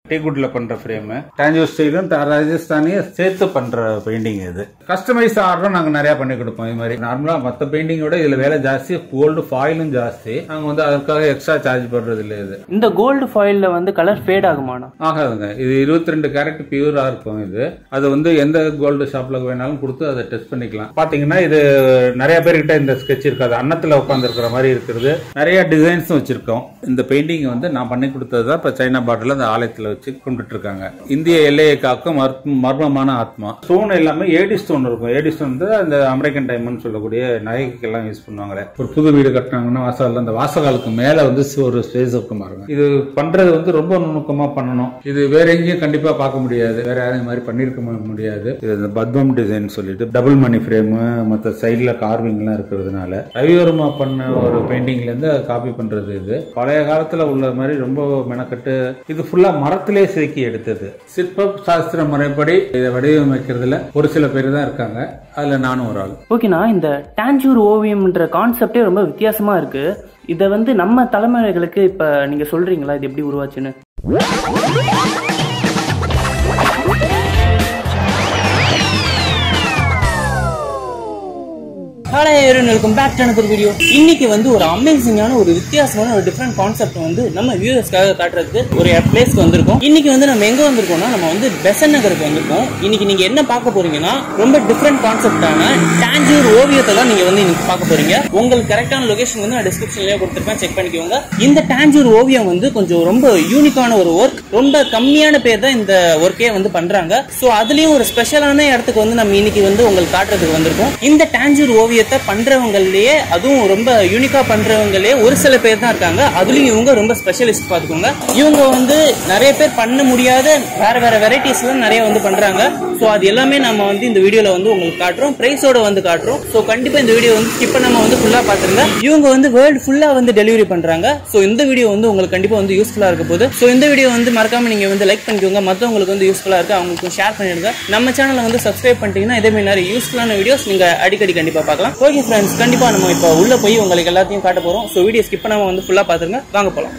டீகுட்ல பண்ற ஃப்ரேம் டாஞ்சூர் ஸ்டைலும் ராஜஸ்தானியும் சேர்த்து பண்ற பெயிண்டிங் இது கஸ்டமைஸ் ஆர்டரும் நாங்க நிறைய பண்ணி கொடுப்போம் இது மாதிரி நார்மலா மத்த பெயிண்டிங் விட இதுல வேலை ஜாஸ்தி கோல்டு ஃபாயிலும் ஜாஸ்தி நாங்க வந்து அதுக்காக எக்ஸ்ட்ரா சார்ஜ் பண்றது இல்ல இது இந்த கோல்டு ஃபாயில்ல வந்து கலர் ஃபேட் ஆகுமாண்ணா ஆகாதுங்க இது இருபத்தி ரெண்டு கேரட் பியூரா இருக்கும் இது அது வந்து எந்த கோல்டு ஷாப்ல வேணாலும் கொடுத்து அதை டெஸ்ட் பண்ணிக்கலாம் பாத்தீங்கன்னா இது நிறைய பேர்கிட்ட இந்த ஸ்கெட்ச் இருக்காது அன்னத்துல உட்கார்ந்து இருக்கிற மாதிரி இருக்கிறது நிறைய டிசைன்ஸும் வச்சிருக்கோம் இந்த பெயிண்டிங் வந்து நான் பண்ணி கொடுத்தது தான் இப்ப சைனா பார்டர்ல அந்த ஆலயத்துல வச்சு கும்பிட்டு இருக்காங்க இந்திய எல்லையை காக்கும் மர்ம- மர்மமான ஆத்மா ஸ்டோன் எல்லாமே ஏடி ஸ்டோன் இருக்கும் ஏடி ஸ்டோன் வந்து அந்த அமெரிக்கன் டைமண்ட் சொல்லக்கூடிய நகைக்கெல்லாம் யூஸ் பண்ணுவாங்களே ஒரு புது வீடு கட்டினாங்கன்னா வாசல் அந்த வாசகாலுக்கு மேல வந்து ஒரு ஸ்பேஸ் இருக்கும் பாருங்க இது பண்றது வந்து ரொம்ப நுணுக்கமா பண்ணணும் இது வேற எங்கேயும் கண்டிப்பா பார்க்க முடியாது வேற யாரும் இந்த மாதிரி பண்ணிருக்க மு- முடியாது இது இந்த பத்மம் டிசைன் சொல்லிட்டு டபுள் மணி ஃப்ரேம் மத்த சைடுல கார்விங் எல்லாம் இருக்கிறதுனால ரவிவர்மா பண்ண ஒரு பெயிண்டிங்ல இருந்து காப்பி பண்றது இது பழைய காலத்துல உள்ள மாதிரி ரொம்ப மெனக்கட்டு இது ஃபுல்லா மரத்திலே செதுக்கி எடுத்தது சிற்ப சாஸ்திர முறைப்படி இதை வடிவமைக்கிறதுல ஒரு சில பேர் தான் இருக்காங்க அதுல நானும் ஒரு ஆள் ஓகேண்ணா இந்த டான்ஜூர் ஓவியம்ன்ற கான்செப்டே ரொம்ப வித்தியாசமா இருக்கு இதை வந்து நம்ம தலைமுறைகளுக்கு இப்ப நீங்க சொல்றீங்களா இது எப்படி உருவாச்சுன்னு hello everyone welcome back to another video இன்னைக்கு வந்து ஒரு அமேசிங்கான ஒரு வித்தியாசமான ஒரு டிஃப்ரெண்ட் கான்செப்ட் வந்து நம்ம வியூவர்ஸ்க்காக காட்டுறதுக்கு ஒரு பிளேஸ்க்கு வந்திருக்கோம் இன்னைக்கு வந்து நம்ம எங்க வந்திருக்கோம்னா நம்ம வந்து பெசன் நகருக்கு வந்திருக்கோம் இன்னைக்கு நீங்க என்ன பார்க்க போறீங்கன்னா ரொம்ப டிஃப்ரெண்ட் கான்செப்டான டான்ஜூர் ஓவியத்தை தான் நீங்க வந்து இன்னைக்கு பார்க்க போறீங்க உங்களுக்கு கரெக்டான லொகேஷன் வந்து நான் டிஸ்கிரிப்ஷன்லயே கொடுத்துருப்பேன் செக் பண்ணிக்கோங்க இந்த டான்ஜூர் ஓவியம் வந்து கொஞ்சம் ரொம்ப யூனிக்கான ஒரு ஒர்க் ரொம்ப கம்மியான பேர் தான் இந்த ஒர்க்கே வந்து பண்றாங்க சோ அதுலயும் ஒரு ஸ்பெஷலான இடத்துக்கு வந்து நம்ம இன்னைக்கு வந்து உங்களுக்கு காட்டுறதுக்கு வந்திருக்கோம் இந்த டான்ஜூர் ஓவியத்தை பண்றவங்கலயே அதுவும் ரொம்ப யூனிக்கா பண்றவங்களே ஒரு சில பேர் தான் இருக்காங்க அதுலயும் இவங்க ரொம்ப ஸ்பெஷலிஸ்ட் பாத்துக்கோங்க இவங்க வந்து நிறைய பேர் பண்ண முடியாத வேற வேற வெரைட்டிஸ் நிறைய வந்து பண்றாங்க சோ அது எல்லாமே நம்ம வந்து இந்த வீடியோல வந்து உங்களுக்கு காட்டுறோம் பிரைஸோட வந்து காட்டுறோம் சோ கண்டிப்பா இந்த வீடியோ வந்து ஸ்கிப் பண்ணாம வந்து ஃபுல்லா பாத்துருங்க இவங்க வந்து வேர்ல்டு ஃபுல்லா வந்து டெலிவரி பண்றாங்க சோ இந்த வீடியோ வந்து உங்களுக்கு கண்டிப்பா வந்து யூஸ்ஃபுல்லா இருக்க போகுது சோ இந்த வீடியோ வந்து மறக்காம நீங்க வந்து லைக் பண்ணிக்கோங்க மத்தவங்களுக்கு வந்து யூஸ்ஃபுல்லா இருக்கு அவங்களுக்கு ஷேர் பண்ணிடுங்க நம்ம சேனலை வந்து சப்ஸ்கிரைப் பண்ணிட்டீங்கன்னா இதே மாதிரி நிறைய யூஸ்ஃபுல்லான வீடியோஸ் நீங்க அடிக்கடி கண்டிப்பா பார்க்கலாம் ஓகே ஃப்ரெண்ட்ஸ் கண்டிப்பா நம்ம இப்போ உள்ள போய் உங்களுக்கு எல்லாத்தையும் காட்ட போறோம் சோ வீடியோ ஸ்கிப் பண்ணாம வந்து ஃபுல்லா பாத்துருங்க வாங்க போலாம்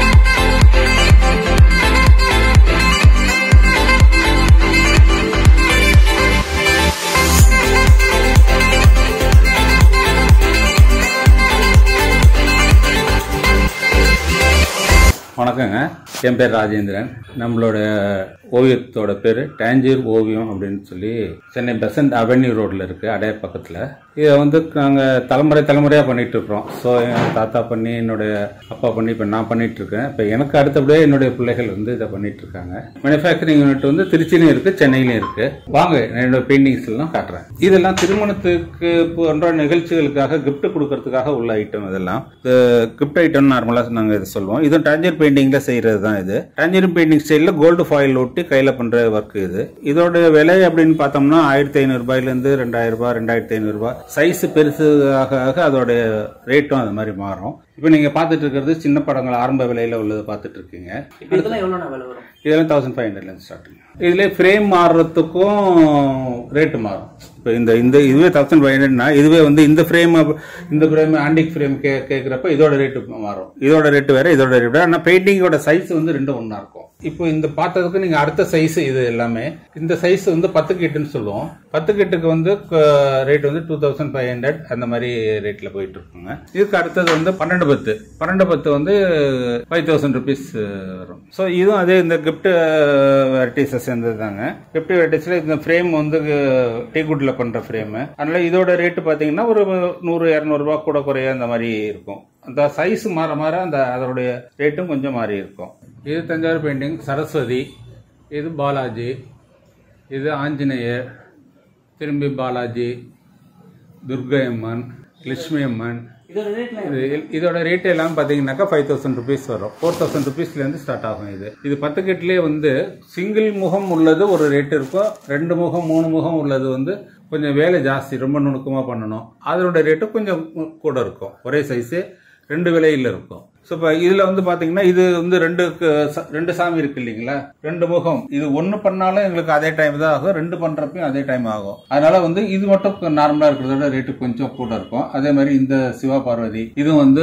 வணக்கங்க என் பேர் ராஜேந்திரன் நம்மளோட ஓவியத்தோட பேர் டாஞ்சூர் ஓவியம் அப்படின்னு சொல்லி சென்னை பெசன்ட் அவென்யூ ரோட்ல இருக்கு அடையார் பக்கத்தில் இதை வந்து நாங்கள் தலைமுறை தலைமுறையாக பண்ணிட்டு இருக்கிறோம் ஸோ என் தாத்தா பண்ணி என்னுடைய அப்பா பண்ணி இப்போ நான் பண்ணிட்டு இருக்கேன் இப்போ எனக்கு அடுத்தபடியே என்னுடைய பிள்ளைகள் வந்து இதை பண்ணிட்டு இருக்காங்க மேனுஃபேக்சரிங் யூனிட் வந்து திருச்சியிலும் இருக்கு சென்னையிலும் இருக்கு வாங்க என்னோட பெயிண்டிங்ஸ் எல்லாம் காட்டுறேன் இதெல்லாம் திருமணத்துக்கு போன்ற நிகழ்ச்சிகளுக்காக gift கொடுக்கறதுக்காக உள்ள ஐட்டம் இதெல்லாம் கிஃப்ட் ஐட்டம் நார்மலாக நாங்கள் இது சொல்லுவோம் இது டாஞ்சர் பெயிண்டிங்ல செய்யறது தான் இது டாஞ்சர் பெயிண்டிங் ஸ்டைலில் கோல்டு ஃபாயில் ஒட்டி கையில் பண்ற ஒர்க் இது இதோட விலை அப்படின்னு பார்த்தோம்னா ஆயிரத்தி ஐநூறு ரூபாயிலேருந்து ரெண்டாயிரம் ரூபாய் ரெண்டாயிரத்தி ஐநூறு ரூபாய் சைஸ் பெருசு ஆக ஆக அதோட ரேட்டும் அது மாதிரி மாறும் இப்போ நீங்க பார்த்துட்டு இருக்கிறது சின்ன படங்கள் ஆரம்ப விலையில உள்ளது பார்த்துட்டு இருக்கீங்க இதெல்லாம் எவ்வளவு விலை வரும் இதெல்லாம் தௌசண்ட் ஃபைவ் ஹண்ட்ரட்லேருந்து ஸ்டார்டிங் இதுல ஃப்ரேம் மாறுறதுக்கும் ரேட்டு மாறும் இப்போ இந்த இந்த இதுவே தௌசண்ட் ஃபைவ் ஹண்ட்ரட்னா இதுவே வந்து இந்த ஃப்ரேம் இந்த ஃப்ரேம் ஆண்டிக் ஃப்ரேம் கே கேட்குறப்ப இதோட ரேட்டு மாறும் இதோட ரேட்டு வேற இதோட ரேட் வேற ஆனால் பெயிண்டிங்கோட சைஸ் வந்து ரெண்டும் ஒன்றா இருக்கும் இப்போ இந்த பார்த்ததுக்கு நீங்க அடுத்த சைஸ் இது எல்லாமே இந்த சைஸ் வந்து பத்து கிட்டுன்னு சொல்லுவோம் பத்து கிட்டுக்கு வந்து ரேட் வந்து டூ தௌசண்ட் ஃபைவ் ஹண்ட்ரட் அந்த மாதிரி ரேட்ல போயிட்டு இருக்குங்க இதுக்கு அடுத்தது வந்து பன்னெண்டு பத்து பன்னெண்டு பத்து வந்து ஃபைவ் தௌசண்ட் ருபீஸ் வரும் ஸோ இதுவும் அதே இந்த கிஃப்ட் வெரைட்டிஸை சேர்ந்தது தாங்க கிஃப்ட் வெரைட்டிஸில் இந்த ஃப்ரேம் வந்து டீகுட்ல பண்ற ஃப்ரேம் அதனால இதோட ரேட்டு பார்த்தீங்கன்னா ஒரு நூறு இரநூறுபா கூட குறைய அந்த மாதிரி இருக்கும் அந்த சைஸ் மாற மாற அந்த அதோடைய ரேட்டும் கொஞ்சம் மாறி இருக்கும் இது தஞ்சாவூர் பெயிண்டிங் சரஸ்வதி இது பாலாஜி இது ஆஞ்சநேயர் திரும்பி பாலாஜி துர்கை அம்மன் லட்சுமி அம்மன் இதோட ரேட்ல இது இதோட ரேட் எல்லாம் பாத்தீங்கன்னாக்கா ஃபைவ் தௌசண்ட் ருபீஸ் வரும் ஃபோர் தௌசண்ட் ருபீஸ்ல இருந்து ஸ்டார்ட் ஆகும் இது இது பத்து கெட்லயே வந்து சிங்கிள் முகம் உள்ளது ஒரு ரேட் இருக்கும் ரெண்டு முகம் மூணு முகம் உள்ளது வந்து கொஞ்சம் வேலை ஜாஸ்தி ரொம்ப நுணுக்கமா பண்ணணும் அதோட ரேட்டு கொஞ்சம் கூட இருக்கும் ஒரே சைஸு ரெண்டு விலையில இருக்கும் ஸோ இப்போ இதில் வந்து பார்த்தீங்கன்னா இது வந்து ரெண்டு க- ச- ரெண்டு சாமி இருக்கு இல்லைங்களா ரெண்டு முகம் இது ஒன்று பண்ணாலும் எங்களுக்கு அதே டைம் தான் ஆகும் ரெண்டு பண்ணுறப்பையும் அதே டைம் ஆகும் அதனால வந்து இது மட்டும் நார்மலாக இருக்கிறதோட ரேட்டு கொஞ்சம் கூட இருக்கும் அதே மாதிரி இந்த சிவா பார்வதி இதுவும் வந்து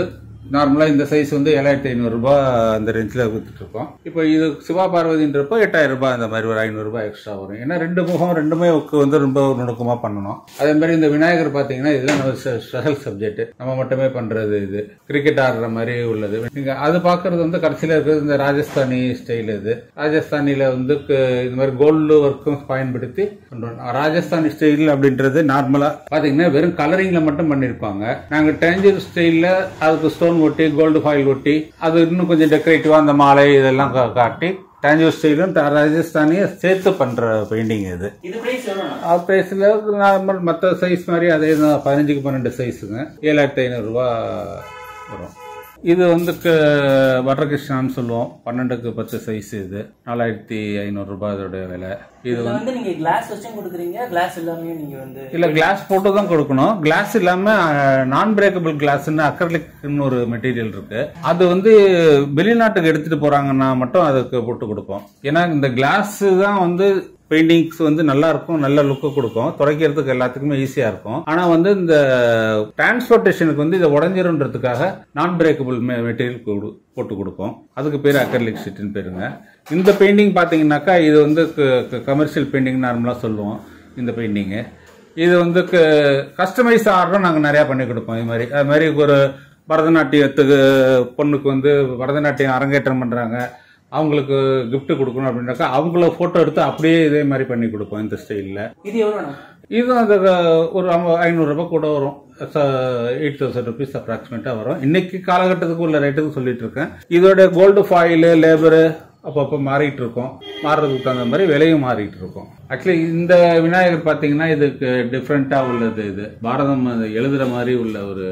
நார்மலாக இந்த சைஸ் வந்து ஏழாயிரத்தி ஐநூறுரூபா அந்த ரேஞ்சில் வித்துட்டு இருக்கோம் இப்போ இது சிவா பார்வதின்றப்போ எட்டாயிரம் ரூபாய் அந்த மாதிரி ஒரு ஐநூறுரூபா எக்ஸ்ட்ரா வரும் ஏன்னா ரெண்டு முகம் ரெண்டுமே ஒக்கு வந்து ரொம்ப நுணுக்கமாக பண்ணணும் அதே மாதிரி இந்த விநாயகர் பார்த்தீங்கன்னா இதெல்லாம் நம்ம ஸ்பெஷல் சப்ஜெக்ட் நம்ம மட்டுமே பண்ணுறது இது கிரிக்கெட் ஆடுற மாதிரி உள்ளது நீங்கள் அது பார்க்கறது வந்து கடைசியில் இருக்கிறது இந்த ராஜஸ்தானி ஸ்டைல் இது ராஜஸ்தானியில் வந்து கு- இது மாதிரி கோல்டு ஒர்க்கும் பயன்படுத்தி பண்றோம். ராஜஸ்தானி ஸ்டைல் அப்படின்றது நார்மலாக பார்த்தீங்கன்னா வெறும் கலரிங்கில் மட்டும் பண்ணியிருப்பாங்க நாங்கள் டேஞ்சர் ஸ்டைலில் அதுக்கு ஸ்டோன் ஒட்டி கோல்டு ஃபாயில் ஒட்டி அது இன்னும் கொஞ்சம் டெக்கரேட்டிவாக அந்த மாலை இதெல்லாம் கா- காட்டி டேஞ்சர் ஸ்டைலும் ராஜஸ்தானியை சேர்த்து பண்ணுற பெயிண்டிங் இது இது பிரைஸ் எவ்வளோ ப்ரைஸில் நார்மல் மற்ற சைஸ் மாதிரி அதே தான் பதினஞ்சுக்கு பன்னெண்டு சைஸுங்க ஏழாயிரத்தி ஐநூறுரூவா வரும் இது வந்து பட்டர் கிருஷ்ணான்னு சொல்லுவோம் பன்னெண்டுக்கு பத்து சைஸ் இது நாலாயிரத்தி ஐநூறுரூபா இதோட விலை இது இதுல வந்து நீங்க கிளாஸ் வச்சும் கொடுக்குறீங்க கிளாஸ் எல்லாமே நீங்க வந்து இல்ல கிளாஸ் போட்டு தான் கொடுக்கணும் கிளாஸ் இல்லாம நான் பிரேக்கபிள் கிளாஸ்னு அக்ரலிக்னு ஒரு மெட்டீரியல் இருக்கு அது வந்து வெளிநாட்டுக்கு எடுத்துட்டு போறாங்கன்னா மட்டும் அதுக்கு போட்டு கொடுப்போம் ஏன்னா இந்த கிளாஸ் தான் வந்து பெயிண்டிங்ஸ் வந்து நல்லா இருக்கும் நல்ல லுக்கு கொடுக்கும் துடைக்கிறதுக்கு எல்லாத்துக்குமே ஈஸியா இருக்கும் ஆனா வந்து இந்த டிரான்ஸ்போர்ட்டேஷனுக்கு வந்து இதை உடஞ்சிருன்றதுக்காக நான் பிரேக்கபிள் மெட்டீரியல் போட்டு கொடுப்போம் அதுக்கு பேர் அக்ரலிக் ஷீட்னு பேருங்க இந்த பெயிண்டிங் பாத்தீங்கன்னாக்கா இது வந்து கமர்ஷியல் பெயிண்டிங் நார்மலா சொல்லுவோம் இந்த பெயிண்டிங்கு இது வந்து கஸ்டமைஸ் ஆர்டரும் நாங்கள் நிறையா பண்ணி கொடுப்போம் இது மாதிரி அது மாதிரி ஒரு பரதநாட்டியத்துக்கு பொண்ணுக்கு வந்து பரதநாட்டியம் அரங்கேற்றம் பண்ணுறாங்க அவங்களுக்கு gift கொடுக்கணும் அப்படின்னாக்கா அவங்கள ஃபோட்டோ எடுத்து அப்படியே இதே மாதிரி பண்ணி கொடுப்போம் இந்த ஸ்டைலில் இது எவ்வளோண்ணா இதுவும் அந்த ஒரு ஐம்ப- ஐநூறுரூபா கூட வரும் எயிட் தௌசண்ட் ருபீஸ் அப்ராக்சிமேட்டாக வரும் இன்னைக்கு காலகட்டத்துக்கு உள்ள ரேட்டுக்கு சொல்லிட்டு இருக்கேன் இதோட கோல்டு ஃபாயிலு லேபரு அப்பப்போ மாறிட்டு இருக்கும் மாறுறதுக்கு தகுந்த மாதிரி விலையும் மாறிட்டு இருக்கும் ஆக்சுவலி இந்த விநாயகர் பார்த்தீங்கன்னா இதுக்கு டிஃப்ரெண்ட்டாக உள்ளது இது பாரதம் அது எழுதுகிற மாதிரி உள்ள ஒரு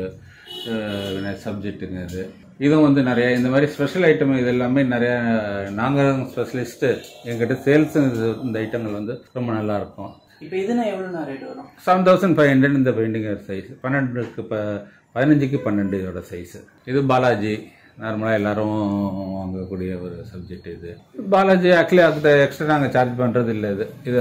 சப்ஜெக்ட்டுங்க இது இதுவும் வந்து நிறைய இந்த மாதிரி ஸ்பெஷல் ஐட்டம் இது எல்லாமே நிறைய நாங்கள் ஸ்பெஷலிஸ்ட்டு எங்கிட்ட சேல்ஸ் இந்த ஐட்டங்கள் வந்து ரொம்ப நல்லா இருக்கும் இப்போ இதுனா எவ்வளோண்ணா ரேட் வரும் செவன் தௌசண்ட் ஃபைவ் ஹண்ட்ரட் இந்த பெயிண்டிங் சைஸ் பன்னெண்டுக்கு ப பதினஞ்சுக்கு பன்னெண்டு இதோட சைஸ் இது பாலாஜி நார்மலாக எல்லாரும் வாங்கக்கூடிய ஒரு சப்ஜெக்ட் இது பாலாஜி ஆக்சுவலி அதுக்கு எக்ஸ்ட்ரா நாங்கள் சார்ஜ் பண்ணுறது இல்லை இது இது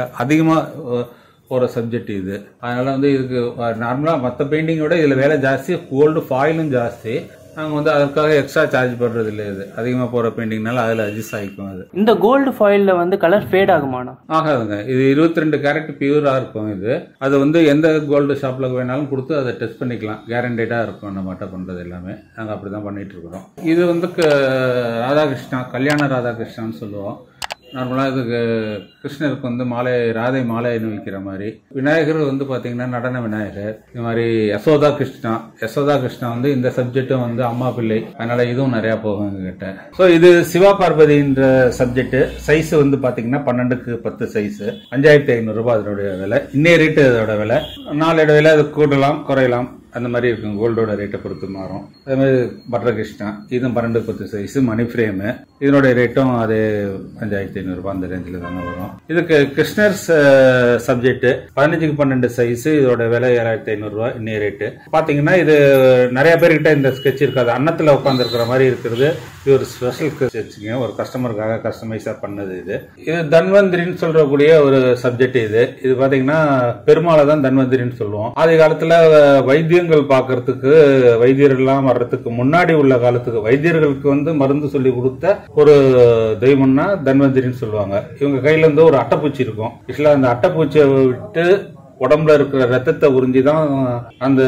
அதிகமாக போகிற சப்ஜெக்ட் இது அதனால் வந்து இதுக்கு நார்மலாக மற்ற பெயிண்டிங்கோட இதில் வேலை ஜாஸ்தி கோல்டு ஃபாயிலும் ஜாஸ்தி நாங்கள் வந்து அதுக்காக எக்ஸ்ட்ரா சார்ஜ் பண்ணுறது இல்லை இது அதிகமாக போகிற பெயிண்டிங்னால அதில் அட்ஜஸ்ட் ஆகிக்கும் அது இந்த கோல்டு ஃபாயிலில் வந்து கலர் ஃபேட் ஆகுமாண்ணா ஆகாதுங்க இது இருபத்தி ரெண்டு கேரட் பியூராக இருக்கும் இது அது வந்து எந்த கோல்டு ஷாப்பில் வேணாலும் கொடுத்து அதை டெஸ்ட் பண்ணிக்கலாம் கேரண்டடாக இருக்கும் நம்மகிட்ட பண்ணுறது எல்லாமே நாங்கள் அப்படி தான் பண்ணிட்டு இருக்கிறோம் இது வந்து க- ராதாகிருஷ்ணா கல்யாண ராதாகிருஷ்ணான்னு சொல்லுவோம் நார்மலாக இதுக்கு கிருஷ்ணருக்கு வந்து மாலை ராதை மாலை அணிவிக்கிற மாதிரி விநாயகர் வந்து பார்த்தீங்கன்னா நடன விநாயகர் இது மாதிரி யசோதா கிருஷ்ணா யசோதா கிருஷ்ணா வந்து இந்த சப்ஜெக்டும் வந்து அம்மா பிள்ளை அதனால இதுவும் நிறையா போகும் எங்ககிட்ட ஸோ இது சிவா பார்வதின்ற சப்ஜெக்ட் சைஸ் வந்து பார்த்தீங்கன்னா பன்னெண்டுக்கு பத்து சைஸ் அஞ்சாயிரத்தி ஐநூறுரூபா அதனுடைய விலை இன்னைய ரேட்டு அதோட விலை நாளோட விலை அது கூடலாம் குறையலாம் அந்த மாதிரி இருக்கும் கோல்டோட ரேட்டை பொறுத்து மாறும் அதே மாதிரி பட்டர் கிருஷ்ணா இதுவும் பன்னெண்டு பத்து சைஸ் மணி ஃப்ரேமு இதனுடைய ரேட்டும் அதே அஞ்சாயிரத்தி ஐநூறுரூபா அந்த ரேஞ்சில் தானே வரும் இதுக்கு கிருஷ்ணர்ஸ் சப்ஜெக்ட் பதினஞ்சுக்கு பன்னெண்டு சைஸ் இதோட விலை ஏழாயிரத்தி ஐநூறுரூவா இன்னைய ரேட்டு பார்த்தீங்கன்னா இது நிறைய பேர்கிட்ட இந்த ஸ்கெட்ச் இருக்காது அன்னத்தில் உட்காந்துருக்கிற மாதிரி இருக்கிறது இது ஒரு ஸ்பெஷல் ஸ்கெட்சுங்க ஒரு கஸ்டமருக்காக கஸ்டமைஸாக பண்ணது இது இது தன்வந்திரின்னு சொல்றக்கூடிய ஒரு சப்ஜெக்ட் இது இது பார்த்தீங்கன்னா பெருமாளை தான் தன்வந்திரின்னு சொல்லுவோம் ஆதி காலத்தில் வைத்தியங்கள் பார்க்கறதுக்கு வைத்தியர்கள்லாம் வர்றதுக்கு முன்னாடி உள்ள காலத்துக்கு வைத்தியர்களுக்கு வந்து மருந்து சொல்லி கொடுத்த ஒரு தெய்வம்னா தன்வந்திரின்னு சொல்லுவாங்க இவங்க கையில இருந்து ஒரு அட்டைப்பூச்சி இருக்கும் ஆக்சுவலாக அந்த அட்டைப்பூச்சியை விட்டு உடம்புல இருக்கிற ரத்தத்தை உறிஞ்சி தான் அந்த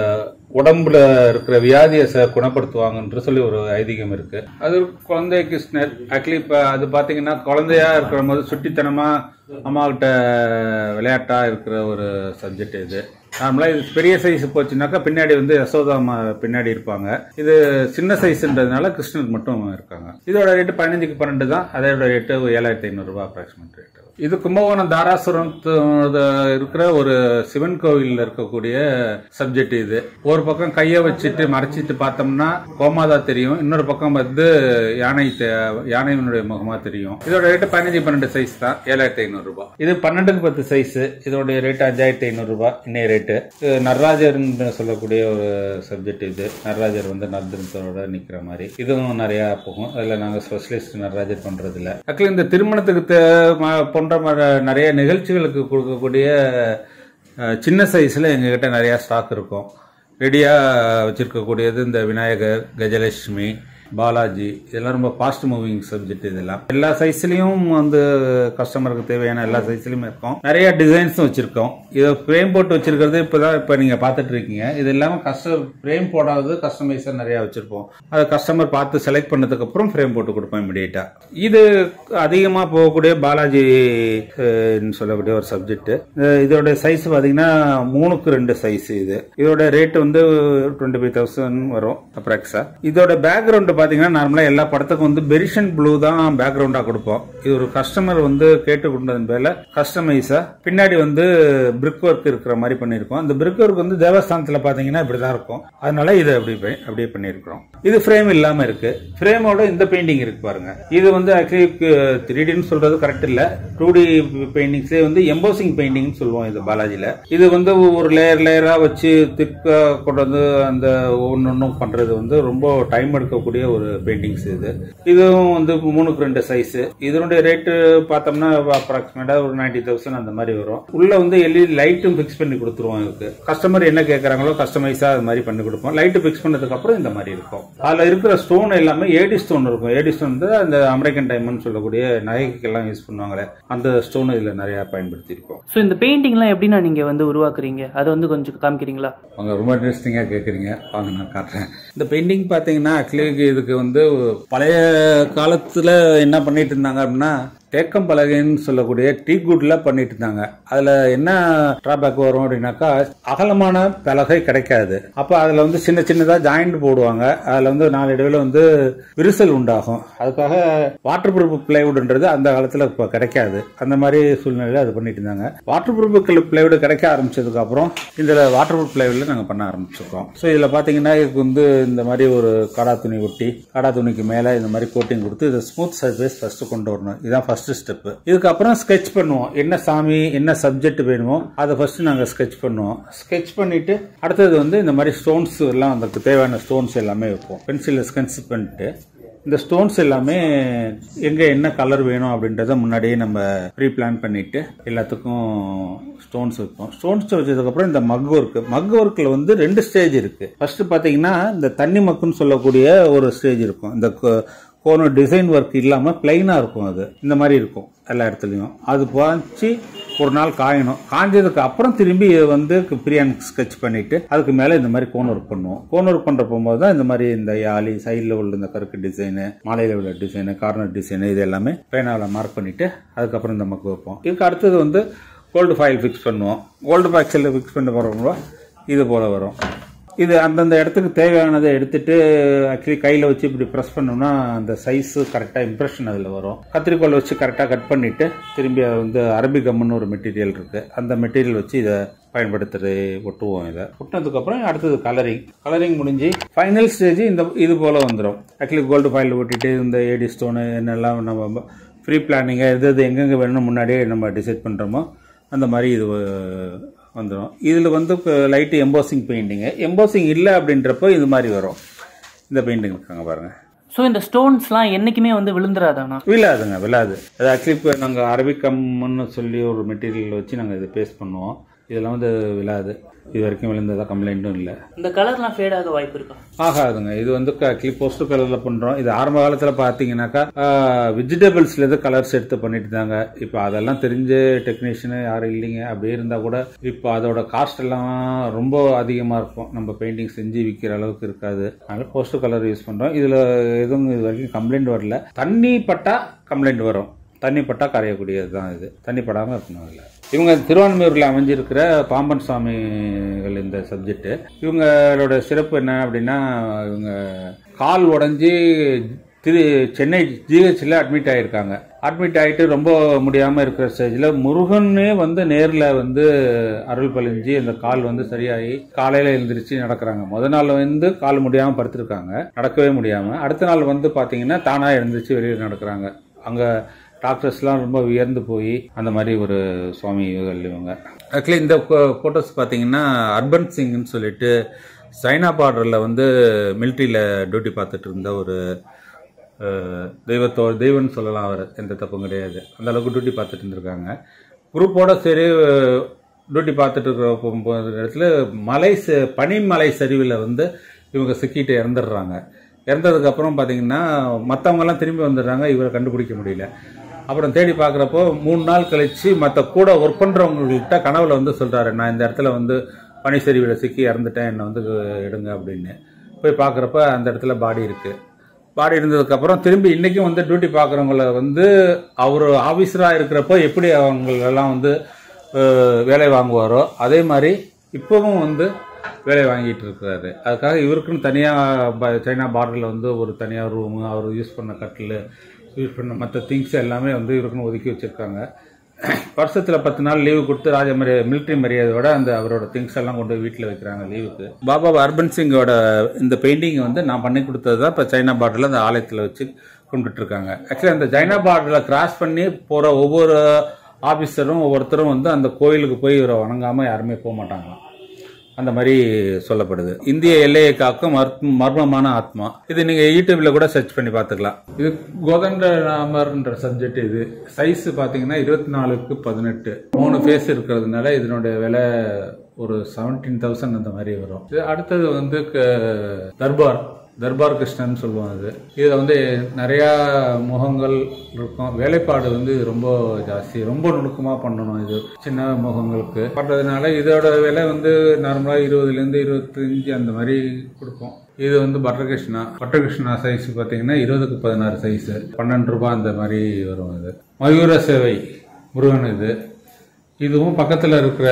உடம்புல இருக்கிற வியாதியை ச குணப்படுத்துவாங்கன்ற சொல்லி ஒரு ஐதீகம் இருக்கு அது ஒரு குழந்தை கிருஷ்ணர் ஆக்சுவலி இப்ப அது பாத்தீங்கன்னா குழந்தையா இருக்கிற போது சுட்டித்தனமா அம்மா கிட்ட விளையாட்டா இருக்கிற ஒரு சப்ஜெக்ட் இது நார்மலா இது பெரிய சைஸ் போச்சுனாக்கா பின்னாடி வந்து யசோதா அம்மா பின்னாடி இருப்பாங்க இது சின்ன சைஸ்ன்றதுனால கிருஷ்ணர் மட்டும் இருக்காங்க இதோட ரேட்டு பதினஞ்சுக்கு பன்னெண்டு தான் அதோட ரேட்டு ஏழாயிரத்தி ஐநூறு ரூபாய் அப்ராக்சிமேட் ரேட்டு இது கும்பகோணம் தாராசுரம் இருக்கிற ஒரு சிவன் கோவில்ல இருக்கக்கூடிய சப்ஜெக்ட் இது ஒரு பக்கம் கையை வச்சுட்டு மறைச்சிட்டு பார்த்தோம்னா கோமாதா தெரியும் இன்னொரு பக்கம் வந்து யானை தெ- யானையினுடைய முகமா தெரியும் இதோட ரேட்டு பதினஞ்சு பன்னெண்டு சைஸ் தான் ஏழாயிரத்தி ஐநூறு ரூபாய் இது பன்னெண்டுக்கு பத்து சைஸ் இதோட ரேட்டு அஞ்சாயிரத்தி ஐநூறு ரூபாய் இன்னைய ரேட்டு இது நடராஜர்னு சொல்லக்கூடிய ஒரு சப்ஜெக்ட் இது நடராஜர் வந்து நர்தனத்தோட நிக்கிற மாதிரி இதுவும் நிறைய போகும் அதுல நாங்க ஸ்பெஷலிஸ்ட் நடராஜர் பண்றது இல்ல ஆக்சுவலி இந்த திருமணத்துக்கு தே- ம- போன்ற ம- நிறைய நிகழ்ச்சிகளுக்கு கொடுக்கக்கூடிய அஹ், சின்ன சைஸ்ல எங்ககிட்ட நிறைய ஸ்டாக் இருக்கும் ரெடியாக வச்சிருக்கக்கூடியது இந்த விநாயகர் கஜலட்சுமி பாலாஜி இதெல்லாம் ரொம்ப ஃபாஸ்ட் மூவிங் சப்ஜெக்ட் இதெல்லாம் எல்லா சைஸ்லயும் வந்து கஸ்டமருக்கு தேவையான எல்லா சைஸ்லயும் இருக்கும் நிறைய டிசைன்ஸும் வச்சிருக்கோம் இதை ஃப்ரேம் போட்டு வச்சிருக்கிறது இப்பதான் இப்ப நீங்க பார்த்துட்டு இருக்கீங்க இது இல்லாம கஸ்டமர் ஃப்ரேம் போடாதது கஸ்டமைசர் நிறைய வச்சிருப்போம் அதை கஸ்டமர் பார்த்து செலக்ட் பண்ணதுக்கு அப்புறம் ஃப்ரேம் போட்டு கொடுப்போம் இமிடியேட்டா இது அதிகமா போகக்கூடிய பாலாஜி அஹ், ன்னு சொல்லக்கூடிய ஒரு சப்ஜெக்ட் இதோட சைஸ் பாத்தீங்கன்னா மூணுக்கு ரெண்டு சைஸ் இது இதோட ரேட் வந்து டுவெண்ட்டி ஃபைவ் தௌசண்ட் வரும் அப்ராக்ஸா இதோட பேக்ரவுண்ட் பாத்தீங்கன்னா நார்மலா எல்லா படத்துக்கும் வந்து பெரிஷன் ப்ளூ தான் பேக்ரவுண்டா கொடுப்போம் இது ஒரு கஸ்டமர் வந்து கேட்டுக்கொண்டதன் பேர்ல கஸ்டமைஸா பின்னாடி வந்து பிரிக் ஒர்க் இருக்கிற மாதிரி பண்ணியிருக்கோம் அந்த பிரிக் ஒர்க் வந்து தேவஸ்தானத்துல பாத்தீங்கன்னா இப்படிதான் இருக்கும் அதனால இதை அப்படி ப- அப்படியே பண்ணியிருக்கிறோம் இது ஃப்ரேம் இல்லாம இருக்கு ஃப்ரேமோட இந்த பெயிண்டிங் இருக்கு பாருங்க இது வந்து ஆக்சுவலி த்ரீ டின்னு சொல்றது கரெக்ட் இல்ல டூ டி பெயிண்டிங்ஸே வந்து எம்போசிங் பெயிண்டிங் சொல்லுவோம் இது பாலாஜில இது வந்து ஒரு லேயர் லேயரா வச்சு திக்கா கொண்டு வந்து அந்த ஒன்னொன்னும் பண்றது வந்து ரொம்ப டைம் எடுக்கக்கூடிய ஒரு பெயிண்டிங்ஸ் இது இதுவும் வந்து மூணுக்கு ரெண்டு சைஸ் இதனுடைய ரேட்டு பார்த்தோம்னா அப்ராக்சிமேட்டா ஒரு நைன்டி தௌசண்ட் அந்த மாதிரி வரும் உள்ள வந்து எல்இடி லைட்டும் ஃபிக்ஸ் பண்ணி கொடுத்துருவோம் இதுக்கு கஸ்டமர் என்ன கேட்கறாங்களோ கஸ்டமைஸா அது மாதிரி பண்ணி கொடுப்போம் லைட் ஃபிக்ஸ் பண்ணதுக்கு அப்புறம் இந்த மாதிரி இருக்கும் அதுல இருக்கிற ஸ்டோன் எல்லாமே ஏடி ஸ்டோன் இருக்கும் ஏடி ஸ்டோன் வந்து அந்த அமெரிக்கன் டைமண்ட் சொல்லக்கூடிய நகைக்கெல்லாம் யூஸ் பண்ணுவாங்களே அந்த ஸ்டோன் இதுல நிறைய பயன்படுத்தி இருக்கோம் ஸோ இந்த பெயிண்டிங்லாம் எப்படிண்ணா நீங்க வந்து உருவாக்குறீங்க அதை வந்து கொஞ்சம் காமிக்கிறீங்களா அவங்க ரொம்ப இன்ட்ரெஸ்டிங்காக கேட்குறீங்க வாங்க நான் காட்டுறேன் இந்த பெயிண்டிங் பார்த்தீங்கன்னா ஆக்சுவலி இதுக்கு வந்து பழைய காலத்தில் என்ன பண்ணிட்டு இருந்தாங்க அப்படின்னா தேக்கம் பலகைன்னு சொல்லக்கூடிய டீ குட்ல பண்ணிட்டு இருந்தாங்க அதுல என்ன டிராபேக் வரும் அப்படின்னாக்கா அகலமான பலகை கிடைக்காது அப்ப அதுல வந்து சின்ன சின்னதா ஜாயிண்ட் போடுவாங்க அதுல வந்து நாளடைவில் வந்து விரிசல் உண்டாகும் அதுக்காக வாட்டர் ப்ரூஃப் பிளைவுட்ன்றது அந்த காலத்துல இப்ப கிடைக்காது அந்த மாதிரி சூழ்நிலையில அது பண்ணிட்டு இருந்தாங்க வாட்டர் ப்ரூஃப் பிளைவுட் கிடைக்க ஆரம்பிச்சதுக்கு அப்புறம் இந்த வாட்டர் ப்ரூஃப் பிளைவுட்ல நாங்க பண்ண ஆரம்பிச்சிருக்கோம் ஸோ இதுல பாத்தீங்கன்னா இதுக்கு வந்து இந்த மாதிரி ஒரு காடா துணி ஒட்டி காடா துணிக்கு மேல இந்த மாதிரி கோட்டிங் கொடுத்து இதை ஸ்மூத் சர்ஃபேஸ் ஃபர்ஸ்ட் கொண்டு வரணும் இதுதான் ஃபர்ஸ்ட் ஸ்டெப் இதுக்கப்புறம் ஸ்கெட்ச் பண்ணுவோம் என்ன சாமி என்ன சப்ஜெக்ட் வேணுமோ அதை ஃபர்ஸ்ட் நாங்க ஸ்கெட்ச் பண்ணுவோம் ஸ்கெட்ச் பண்ணிட்டு அடுத்தது வந்து இந்த மாதிரி ஸ்டோன்ஸ் எல்லாம் அதுக்கு தேவையான ஸ்டோன்ஸ் எல்லாமே வைப்போம் பென்சில் ஸ்கெட்ச் பண்ணிட்டு இந்த ஸ்டோன்ஸ் எல்லாமே எங்க என்ன கலர் வேணும் அப்படின்றத முன்னாடியே நம்ம ப்ரீ பிளான் பண்ணிட்டு எல்லாத்துக்கும் ஸ்டோன்ஸ் வைப்போம் ஸ்டோன்ஸ் வச்சதுக்கு அப்புறம் இந்த மக் ஒர்க் மக் ஒர்க்ல வந்து ரெண்டு ஸ்டேஜ் இருக்கு ஃபர்ஸ்ட் பாத்தீங்கன்னா இந்த தண்ணி மக்குன்னு சொல்லக்கூடிய ஒரு ஸ்டேஜ் இருக்கும் இந்த கோ- கோன டிசைன் ஒர்க் இல்லாம பிளைனா இருக்கும் அது இந்த மாதிரி இருக்கும் எல்லா இடத்துலயும் அது பாய்ச்சி ஒரு நாள் காயணும் காஞ்சதுக்கு அப்புறம் திரும்பி இதை வந்து பிரியான் ஸ்கெட்ச் பண்ணிட்டு அதுக்கு மேல இந்த மாதிரி கோன் ஒர்க் பண்ணுவோம் கோன் ஒர்க் பண்ற போகும்போது தான் இந்த மாதிரி இந்த யாழி சைடில் உள்ள இந்த கருக்கு டிசைனு மாலையில உள்ள டிசைனு கார்னர் டிசைனு இது எல்லாமே பேனாவில் மார்க் பண்ணிட்டு அதுக்கப்புறம் இந்த மக்கு வைப்போம் இதுக்கு அடுத்தது வந்து கோல்டு ஃபாயில் ஃபிக்ஸ் பண்ணுவோம் கோல்டு பாக்ஸில் ஃபிக்ஸ் பண்ண போகிறோம்னா இது போல வரும் இது அந்தந்த இடத்துக்கு தேவையானதை எடுத்துட்டு ஆக்சுவலி கையில் வச்சு இப்படி ப்ரெஸ் பண்ணோம்னா அந்த சைஸ் கரெக்டாக இம்ப்ரெஷன் அதில் வரும் கத்திரிக்கோல் வச்சு கரெக்டாக கட் பண்ணிட்டு திரும்பி அது வந்து அரபி கம்முன்னு ஒரு மெட்டீரியல் இருக்கு அந்த மெட்டீரியல் வச்சு இதை பயன்படுத்துறது ஒட்டுவோம் இதை ஒட்டினதுக்கப்புறம் அடுத்தது கலரிங் கலரிங் முடிஞ்சு ஃபைனல் ஸ்டேஜ் இந்த இது போல வந்துடும் ஆக்சுவலி கோல்டு ஃபைல் ஒட்டிட்டு இந்த ஏடி ஸ்டோனு என்னெல்லாம் நம்ம ஃப்ரீ பிளானிங்காக எது எது எங்கெங்கே வேணும்னு முன்னாடியே நம்ம டிசைட் பண்ணுறோமோ அந்த மாதிரி இது வந்துடும் இதில் வந்து லைட்டு எம்போசிங் பெயிண்டிங்கு எம்போசிங் இல்லை அப்படின்றப்போ இது மாதிரி வரும் இந்த பெயிண்டிங் இருக்காங்க பாருங்கள் ஸோ இந்த ஸ்டோன்ஸ்லாம் என்னைக்குமே வந்து விழுந்துராதாண்ணா விழாதுங்க விழாது அது ஆக்சுவலி இப்போ நாங்கள் அரபிக்கம்னு சொல்லி ஒரு மெட்டீரியல் வச்சு நாங்கள் இதை பேஸ்ட் பண்ணுவோம் இதெல்லாம் வந்து விழாது இது வரைக்கும் விழுந்ததா கம்ப்ளைண்ட்டும் இல்லை இந்த கலர்லாம் ஃபேட் ஆக வாய்ப்பு இருக்கா ஆகாதுங்க இது வந்து ஆக்சுவலி போஸ்டர் கலர்ல பண்றோம் இது ஆரம்ப காலத்துல பாத்தீங்கன்னாக்கா வெஜிடபிள்ஸ்ல இருந்து கலர்ஸ் எடுத்து பண்ணிட்டு இருந்தாங்க இப்போ அதெல்லாம் தெரிஞ்ச டெக்னீஷியன் யாரும் இல்லைங்க அப்படியே இருந்தா கூட இப்போ அதோட காஸ்ட் எல்லாம் ரொம்ப அதிகமா இருக்கும் நம்ம பெயிண்டிங் செஞ்சு விற்கிற அளவுக்கு இருக்காது அதனால போஸ்டர் கலர் யூஸ் பண்றோம் இதுல எதுவும் இது வரைக்கும் கம்ப்ளைண்ட் வரல தண்ணி பட்டா கம்ப்ளைண்ட் வரும் தண்ணி பட்டா கரையக்கூடியது தான் இது தண்ணி படாம இருக்கணும் இல்லை இவங்க திருவான்மையூர்ல அமைஞ்சிருக்கிற பாம்பன் சுவாமிகள் இந்த சப்ஜெக்ட் இவங்களோட சிறப்பு என்ன அப்படின்னா இவங்க கால் உடைஞ்சி திரு சென்னை ஜிஹெச்ல அட்மிட் ஆயிருக்காங்க அட்மிட் ஆயிட்டு ரொம்ப முடியாம இருக்கிற ஸ்டேஜ்ல முருகனே வந்து நேர்ல வந்து அருள் பழிஞ்சு அந்த கால் வந்து சரியாகி காலையில எழுந்திருச்சு நடக்கிறாங்க முத நாள் வந்து கால் முடியாம படுத்திருக்காங்க நடக்கவே முடியாம அடுத்த நாள் வந்து பாத்தீங்கன்னா தானா எழுந்திருச்சு வெளியே நடக்கிறாங்க அங்க டாக்டர்ஸ்லாம் ரொம்ப உயர்ந்து போய் அந்த மாதிரி ஒரு சுவாமி இவர்கள் இவங்க ஆக்சுவலி இந்த ஃபோட்டோஸ் பார்த்தீங்கன்னா அர்பன் சிங்னு சொல்லிட்டு சைனா பார்டரில் வந்து மிலிட்ரியில் டியூட்டி பார்த்துட்டு இருந்த ஒரு அஹ், தெய்வத்தோ தெய்வம்னு சொல்லலாம் அவர் எந்த தப்பும் கிடையாது அந்த அளவுக்கு டியூட்டி பார்த்துட்டு இருந்திருக்காங்க குரூப்போட சரி டியூட்டி பார்த்துட்டு இருக்கிற போகும்போது இடத்துல மலை ச- பனிமலை சரிவில் வந்து இவங்க சிக்கிட்டு இறந்துடுறாங்க இறந்ததுக்கு அப்புறம் பார்த்தீங்கன்னா மற்றவங்கெல்லாம் திரும்பி வந்துடுறாங்க இவரை கண்டுபிடிக்க முடியல அப்புறம் தேடி பார்க்குறப்போ மூணு நாள் கழிச்சு மற்ற கூட ஒர்க் பண்ணுறவங்கள்ட்ட கனவுல வந்து சொல்கிறாரு நான் இந்த இடத்துல வந்து பனி சரிவில் சிக்கி இறந்துட்டேன் என்னை வந்து எடுங்க அப்படின்னு போய் பார்க்குறப்ப அந்த இடத்துல பாடி இருக்குது பாடி இருந்ததுக்கப்புறம் திரும்பி இன்றைக்கும் வந்து டியூட்டி பார்க்குறவங்கள வந்து அவர் ஆஃபீஸராக இருக்கிறப்போ எப்படி அவங்களெல்லாம் வந்து அஹ், வேலை வாங்குவாரோ அதே மாதிரி இப்போவும் வந்து வேலை வாங்கிட்டு இருக்கிறாரு அதுக்காக இவருக்குன்னு தனியாக சைனா பார்டரில் வந்து ஒரு தனியாக ரூமு அவர் யூஸ் பண்ண கட்டில் யூஸ் பண்ண மற்ற திங்ஸ் எல்லாமே வந்து இவருக்குன்னு ஒதுக்கி வச்சுருக்காங்க வருஷத்தில் பத்து நாள் லீவு கொடுத்து ராஜ மரியாதை மிலிட்ரி மரியாதையோட அந்த அவரோட திங்ஸ் எல்லாம் கொண்டு போய் வீட்டில் வைக்கிறாங்க லீவுக்கு பாபா அர்பன் சிங்கோட இந்த பெயிண்டிங் வந்து நான் பண்ணி கொடுத்தது தான் இப்போ சைனா பார்டரில் அந்த ஆலயத்தில் வச்சு கும்பிட்டு இருக்காங்க ஆக்சுவலி அந்த சைனா பார்டரில் கிராஸ் பண்ணி போகிற ஒவ்வொரு ஆஃபீஸரும் ஒவ்வொருத்தரும் வந்து அந்த கோயிலுக்கு போய் இவரை வணங்காமல் யாருமே போக மாட்டாங்களாம் அந்த மாதிரி சொல்லப்படுது இந்திய எல்லையை காக்கும் மர்ம- மர்மமான ஆத்மா இது நீங்க யூடியூப்ல கூட சர்ச் பண்ணி பார்த்துக்கலாம் இது கோதண்ட ராமர்ன்ற சப்ஜெக்ட் இது சைஸ் பாத்தீங்கன்னா இருபத்தி நாலுக்கு பதினெட்டு மூணு ஃபேஸ் இருக்கிறதுனால இதனுடைய விலை ஒரு செவன்டீன் தௌசண்ட் அந்த மாதிரி வரும் இது அடுத்தது வந்து க- தர்பார் தர்பார் கிருஷ்ணன் சொல்லுவோம் அது இதில் வந்து நிறையா முகங்கள் இருக்கும் வேலைப்பாடு வந்து ரொம்ப ஜாஸ்தி ரொம்ப நுணுக்கமாக பண்ணணும் இது சின்ன முகங்களுக்கு பண்ணுறதுனால இதோட விலை வந்து நார்மலாக இருபதுலேருந்து இருபத்தஞ்சி அந்த மாதிரி கொடுக்கும் இது வந்து butter Krishna butter Krishna size பார்த்தீங்கன்னா இருபதுக்கு பதினாறு சைஸு பன்னெண்டு ரூபாய் அந்த மாதிரி வரும் இது மயூர சேவை முருகன் இது இதுவும் பக்கத்தில் இருக்கிற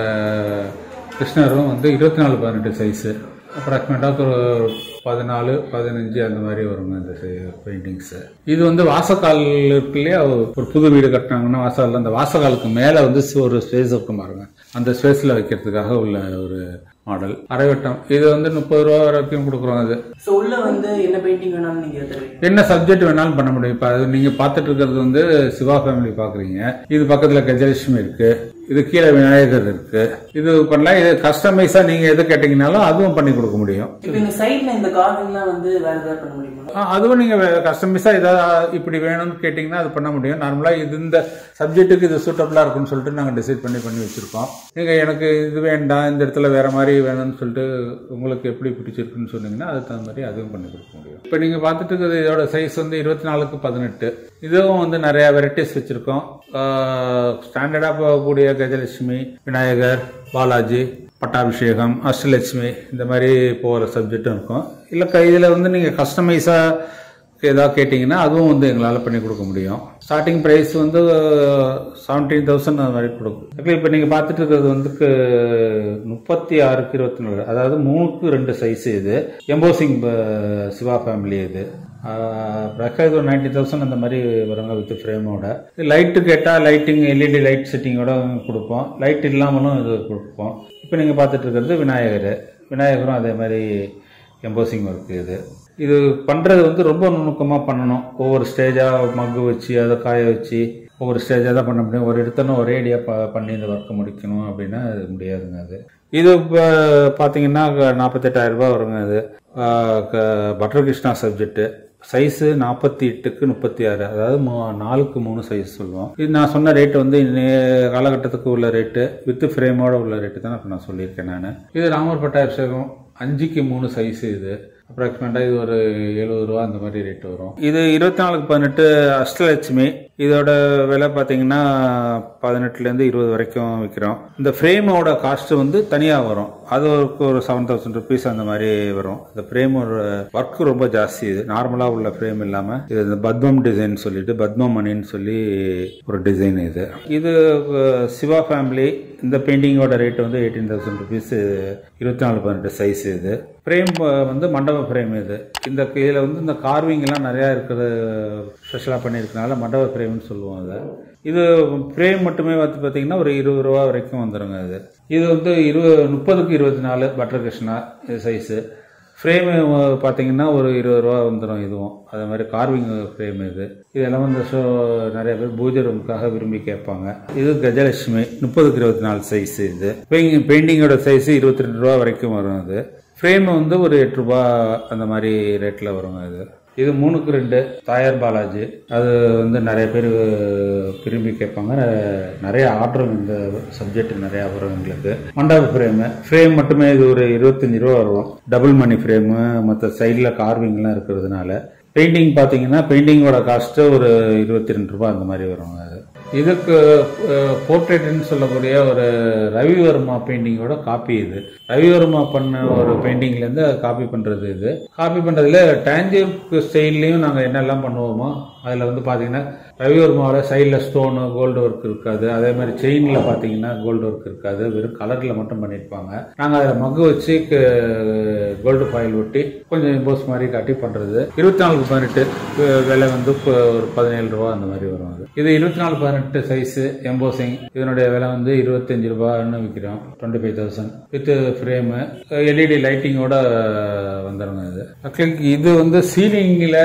கிருஷ்ணரும் வந்து இருபத்தி நாலு பதினெட்டு சைஸு அப்ராக்சிமேட்டாக ஒரு பதினாலு பதினஞ்சு அந்த மாதிரி வருங்க இந்த பெயிண்டிங்ஸு இது வந்து வாசக்கால் இருக்கு இல்லையா ஒரு புது வீடு கட்டினாங்கன்னா வாசக்கால் அந்த வாசக்காலுக்கு மேலே வந்து ஒரு ஸ்பேஸ் இருக்கும் பாருங்க அந்த ஸ்பேஸில் வைக்கிறதுக்காக உள்ள ஒரு மாடல் அரைவட்டம் இது வந்து முப்பது ரூபா வரைக்கும் கொடுக்குறோம் அது ஸோ உள்ள வந்து என்ன பெயிண்டிங் வேணாலும் நீங்க தருவீங்க என்ன சப்ஜெக்ட் வேணாலும் பண்ண முடியும் இப்போ அது நீங்க பார்த்துட்டு இருக்கிறது வந்து சிவா ஃபேமிலி பாக்குறீங்க இது பக்கத்துல கஜலட்சுமி இருக்கு இது கீழே விநாயகர் இருக்கு இது பண்ணலாம் இது கஸ்டமைஸா நீங்க எது கேட்டீங்கனாலும் அதுவும் பண்ணி கொடுக்க முடியும் இப்போ இந்த சைட்ல இந்த கார்விங்லாம் வந்து வேற ஏதாவது பண்ண முடியுமா ஆ, அதுவும் நீங்க கஸ்டமைஸா ஏதாவது இப்படி வேணும்னு கேட்டீங்கன்னா அது பண்ண முடியும் நார்மலா இது இந்த சப்ஜெக்ட்டுக்கு இது சூட்டபிளா இருக்கும்னு சொல்லிட்டு நாங்க டிசைட் பண்ணி பண்ணி வச்சிருக்கோம் நீங்க எனக்கு இது வேண்டாம் இந்த இடத்துல வேற மாதிரி வேணும்னு சொல்லிட்டு உங்களுக்கு எப்படி பிடிச்சிருக்குன்னு சொன்னீங்கன்னா அதுக்கு தகுந்த மாதிரி அதுவும் பண்ணி கொடுக்க முடியும் இப்போ நீங்க பார்த்துட்டு இருக்கிறது இதோட சைஸ் வந்து இருபத்தி நாலுக்கு பதினெட்டு இதுவும் வந்து நிறைய வெரைட்டிஸ் வச்சிருக்கோம் ஸ்டாண்டர்டா போகக்கூடிய கஜலட்சுமி விநாயகர் பாலாஜி பட்டாபிஷேகம் அஷ்டலட்சுமி இந்த மாதிரி போகிற சப்ஜெக்டும் இருக்கும் இல்லை கையில் வந்து நீங்கள் கஸ்டமைஸாக ஏதாவது கேட்டிங்கன்னா அதுவும் வந்து எங்களால் பண்ணி கொடுக்க முடியும் ஸ்டார்டிங் ப்ரைஸ் வந்து செவன்டீன் தௌசண்ட் அது மாதிரி கொடுக்கும் ஆக்சுவலி இப்போ நீங்கள் பார்த்துட்டு இருக்கிறது வந்து கு- முப்பத்தி ஆறுக்கு இருபத்தி நாலு அதாவது மூணுக்கு ரெண்டு சைஸ் இது எம்போசிங் சிவா ஃபேமிலி இது ப்ரைஸ் ஒரு நைன்டி தௌசண்ட் அந்த மாதிரி வருங்க வித் ஃப்ரேமோட லைட்டு கேட்டால் லைட்டிங் எல்இடி லைட் செட்டிங்கோட கொடுப்போம் லைட் இல்லாமலும் இது கொடுப்போம் இப்போ நீங்கள் பார்த்துட்டு இருக்கிறது விநாயகர் விநாயகரும் அதே மாதிரி எம்போசிங் ஒர்க் இது இது பண்ணுறது வந்து ரொம்ப நுணுக்கமாக பண்ணணும் ஒவ்வொரு ஸ்டேஜாக மக்கு வச்சு அதை காய வச்சு ஒவ்வொரு ஸ்டேஜாக தான் பண்ண முடியும் ஒரு இடத்துல ஒரே ஐடியா ப பண்ணி இந்த ஒர்க்கை முடிக்கணும் அப்படின்னா அது முடியாதுங்க அது இது இப்போ பார்த்தீங்கன்னா நாற்பத்தெட்டாயிரம் ரூபாய் வருங்க அது பட்டர் கிருஷ்ணா சப்ஜெக்ட்டு சைஸு நாற்பத்தி எட்டுக்கு முப்பத்தி ஆறு அதாவது மூ- நாலுக்கு மூணு சைஸ் சொல்லுவோம் இது நான் சொன்ன ரேட்டு வந்து இன்னைய காலகட்டத்துக்கு உள்ள ரேட்டு வித் ஃப்ரேமோட உள்ள ரேட்டு தான் இப்போ நான் சொல்லியிருக்கேன் நான் இது ராமர் பட்டாபிஷேகம் அஞ்சுக்கு மூணு சைஸ் இது அப்ராக்சிமேட்டாக இது ஒரு எழுபது ரூபா அந்த மாதிரி ரேட் வரும் இது இருபத்தி நாலுக்கு பதினெட்டு அஷ்டலட்சுமி இதோட விலை பார்த்தீங்கன்னா பதினெட்டுலேருந்து இருபது வரைக்கும் விற்கிறோம் இந்த ஃப்ரேமோட காஸ்ட் வந்து தனியாக வரும் அது ஒரு- ஒரு செவன் தௌசண்ட் ருபீஸ் அந்த மாதிரி வரும் இந்த ஃப்ரேமோட ஒர்க் ரொம்ப ஜாஸ்தி இது நார்மலாக உள்ள ஃப்ரேம் இல்லாமல் இது இந்த பத்மம் டிசைன் சொல்லிட்டு பத்ம மணின்னு சொல்லி ஒரு டிசைன் இது இது அஹ், சிவா ஃபேமிலி இந்த பெயிண்டிங்கோட ரேட் வந்து எயிட்டீன் தௌசண்ட் ருபீஸ் இருபத்தி நாலு பதினெட்டு சைஸ் இது ஃப்ரேம் வந்து மண்டப ஃப்ரேம் இது இந்த இதில் வந்து இந்த carving எல்லாம் நிறையா இருக்கிறது ஸ்பெஷலாக பண்ணியிருக்கனால மண்டப ஃப்ரேம்னு சொல்லுவோம் அதை இது ஃப்ரேம் மட்டுமே வந்து பார்த்தீங்கன்னா ஒரு இருபது ரூபா வரைக்கும் வந்துருங்க இது இது வந்து இருபது முப்பதுக்கு இருபத்தி நாலு பட்டர் கிருஷ்ணா இது சைஸு ஃப்ரேமு பார்த்தீங்கன்னா ஒரு இருபது ரூபா வந்துடும் இதுவும் அதே மாதிரி கார்விங் ஃப்ரேம் இது இதெல்லாம் வந்து ஷோ நிறைய பேர் பூஜை ரூமுக்காக விரும்பி கேட்பாங்க இது கஜலட்சுமி முப்பதுக்கு இருபத்தி நாலு சைஸ் இது பெயிங் பெயிண்டிங்கோட சைஸ் இருபத்தி ரெண்டு ரூபா வரைக்கும் வரும் அது ஃப்ரேம் வந்து ஒரு எட்டு ரூபா அந்த மாதிரி ரேட்டில் வருங்க இது இது மூணுக்கு ரெண்டு தாயார் பாலாஜி அது வந்து நிறைய பேர் விரும்பி கேட்பாங்க நெ- நிறைய ஆர்டர் இந்த சப்ஜெக்ட் நிறைய வரும் எங்களுக்கு மண்டப ஃப்ரேமு ஃப்ரேம் மட்டுமே இது ஒரு இருபத்தஞ்சு ரூபா வரும் டபுள் மணி ஃப்ரேமு மற்ற சைடில் கார்விங்லாம் இருக்கிறதுனால பெயிண்டிங் பார்த்தீங்கன்னா பெயிண்டிங்கோட காஸ்ட்டு ஒரு இருபத்தி ரெண்டு ரூபா அந்த மாதிரி வரும் அது இதுக்கு போர்ட்ரேட்னு சொல்லக்கூடிய ஒரு ரவிவர்மா பெயிண்டிங்கோட காப்பி இது ரவிவர்மா பண்ண ஒரு பெயிண்டிங்லேருந்து காப்பி பண்ணுறது இது காப்பி பண்ணுறதுல டேஞ்சர் ஸ்டைல்லையும் நாங்கள் என்னெல்லாம் பண்ணுவோமோ அதில் வந்து பார்த்தீங்கன்னா ரவிவர்மாவில் சைடில் ஸ்டோனு கோல்டு ஒர்க் இருக்காது அதே மாதிரி செயினில் பார்த்தீங்கன்னா கோல்டு ஒர்க் இருக்காது வெறும் கலரில் மட்டும் பண்ணியிருப்பாங்க நாங்கள் அதில் மக்கு வச்சு கோல்டு ஃபாயில் ஒட்டி கொஞ்சம் இம்போஸ் மாதிரி காட்டி பண்ணுறது இருபத்தி நாலுக்கு பதினெட்டு அஹ் விலை வந்து இப்போ ஒரு பதினேழு ரூபா அந்த மாதிரி வரும் அது இது இருபத்தி நாலு பதினெட்டு சைஸு எம்போசிங் இதனுடைய விலை வந்து இருபத்தஞ்சு ரூபான்னு விற்கிறோம் twenty five thousand with frame LED லைட்டிங்கோட வந்துடுங்க இது ஆக்சுவலி இது வந்து சீலிங்கில்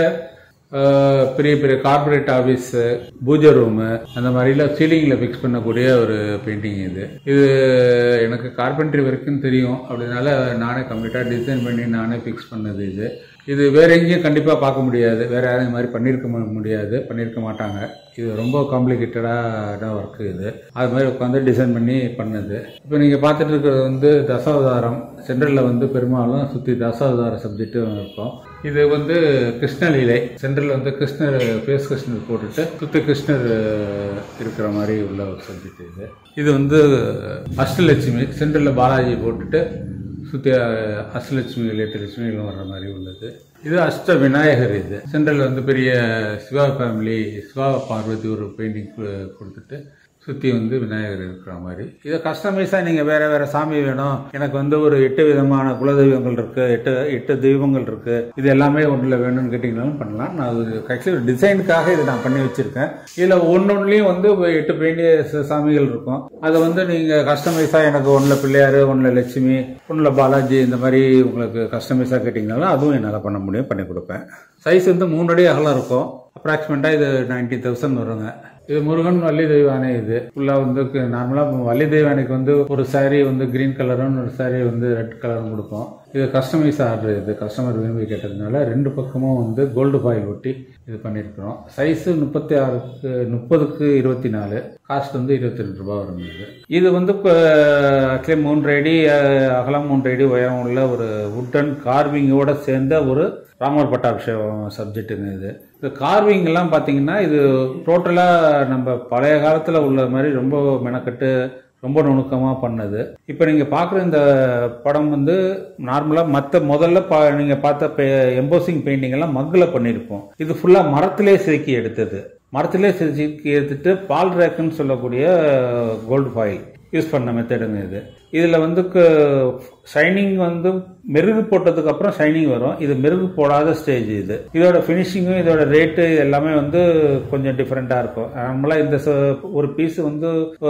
ஆஹ் பெரிய பெரிய கார்பரேட் ஆஃபீஸ் பூஜை ரூமு அந்த மாதிரிலாம் சீலிங்கில் ஃபிக்ஸ் பண்ணக்கூடிய ஒரு பெயிண்டிங் இது இது எனக்கு கார்பென்ட்ரி வரைக்கும் தெரியும் அப்படினால நானே கம்ப்ளீட்டாக டிசைன் பண்ணி நானே ஃபிக்ஸ் பண்ணது இது இது வேற எங்கேயும் கண்டிப்பாக பார்க்க முடியாது வேற யாரும் இந்த மாதிரி பண்ணியிருக்க மு- முடியாது பண்ணியிருக்க மாட்டாங்க இது ரொம்ப காம்ப்ளிகேட்டடான ஒர்க்கு இது அது மாதிரி உட்காந்து டிசைன் பண்ணி பண்ணது இப்போ நீங்கள் பார்த்துட்டு இருக்கிறது வந்து தசாவதாரம் சென்ட்ரலில் வந்து பெரும்பாலும் சுற்றி தசாவதார சப்ஜெக்ட்டும் இருக்கும் இது வந்து கிருஷ்ணலீலை சென்ட்ரலில் வந்து கிருஷ்ணர் பேஸ் கிருஷ்ணர் போட்டுட்டு சுற்றி கிருஷ்ணர் அஹ், இருக்கிற மாதிரி உள்ள ஒரு சப்ஜெக்ட் இது இது வந்து அஷ்டலட்சுமி சென்ட்ரலில் பாலாஜி போட்டுட்டு சுற்றி அஷ்டலட்சுமிகள் எட்டு லட்சுமிகளும் வர்ற மாதிரி உள்ளது இது அஷ்ட விநாயகர் இது சென்ட்ரலில் வந்து பெரிய சிவா ஃபேமிலி சிவா பார்வதி ஒரு பெயிண்டிங் கொடுத்துட்டு சுற்றி வந்து விநாயகர் இருக்கிற மாதிரி இதை கஸ்டமைஸாக நீங்கள் வேற வேற சாமி வேணும் எனக்கு வந்து ஒரு எட்டு விதமான குலதெய்வங்கள் இருக்கு எட்டு எட்டு தெய்வங்கள் இருக்கு இது எல்லாமே ஒன்றில் வேணும்னு கேட்டிங்கனாலும் பண்ணலாம் நான் அது ஆக்சுவலி ஒரு டிசைனுக்காக இதை நான் பண்ணி வச்சிருக்கேன் இதில் ஒன்னொன்னுலையும் வந்து ஒரு எட்டு வேண்டிய ச- சாமிகள் இருக்கும் அதை வந்து நீங்கள் கஸ்டமைஸாக எனக்கு ஒன்றில் பிள்ளையார் ஒன்றில் லட்சுமி ஒன்றில் பாலாஜி இந்த மாதிரி உங்களுக்கு கஸ்டமைஸாக கேட்டிங்கனாலும் அதுவும் என்னால் பண்ண முடியும் பண்ணி கொடுப்பேன் சைஸ் வந்து மூணு அடி அகலம் இருக்கும் அப்ராக்சிமேட்டாக இது நைன்டி தௌசண்ட் வருங்க இது முருகன் வள்ளி தெய்வானை இது ஃபுல்லாக வந்து நார்மலாக வள்ளி தெய்வானைக்கு வந்து ஒரு saree வந்து கிரீன் கலரும் ஒரு saree வந்து ரெட் கலரும் கொடுப்போம் இது கஸ்டமைஸ் ஆர்டர் இது கஸ்டமர் விரும்பி கேட்டதுனால ரெண்டு பக்கமும் வந்து கோல்டு ஃபாயில் ஒட்டி இது பண்ணியிருக்கிறோம் சைஸு முப்பத்தி ஆறுக்கு முப்பதுக்கு இருபத்தி நாலு காஸ்ட் வந்து இருபத்தி ரெண்டு ரூபா வரும் இது இது வந்து இப்போ ஆக்சுவலி மூன்று அடி அஹ், அகலம் மூன்று அடி உயரம் உள்ள ஒரு உட்டன் கார்விங்கோட சேர்ந்த ஒரு ராமர் பட்டாபிஷேகம் சப்ஜெக்ட்டுங்க இது இந்த கார்விங் எல்லாம் பார்த்தீங்கன்னா இது டோட்டலாக நம்ம பழைய காலத்தில் உள்ள மாதிரி ரொம்ப மெனக்கட்டு ரொம்ப நுணுக்கமாக பண்ணது இப்போ நீங்கள் பார்க்குற இந்த படம் வந்து நார்மலாக மற்ற முதல்ல பா நீங்கள் பார்த்த எம்போசிங் பெயிண்டிங் எல்லாம் மக்கில் பண்ணியிருப்போம் இது ஃபுல்லாக மரத்திலே செதுக்கி எடுத்தது மரத்திலே செதுக்கி எடுத்துட்டு பால் ரேக்குன்னு சொல்லக்கூடிய கோல்டு ஃபாயில் யூஸ் பண்ண மெத்தடுங்க இது இதில் வந்து ஷைனிங் வந்து மெருகு போட்டதுக்கு அப்புறம் ஷைனிங் வரும் இது மெருகு போடாத ஸ்டேஜ் இது இதோட ஃபினிஷிங்கும் இதோட ரேட்டு எல்லாமே வந்து கொஞ்சம் டிஃப்ரெண்ட்டாக இருக்கும் நார்மலாக இந்த ச- ஒரு பீஸ் வந்து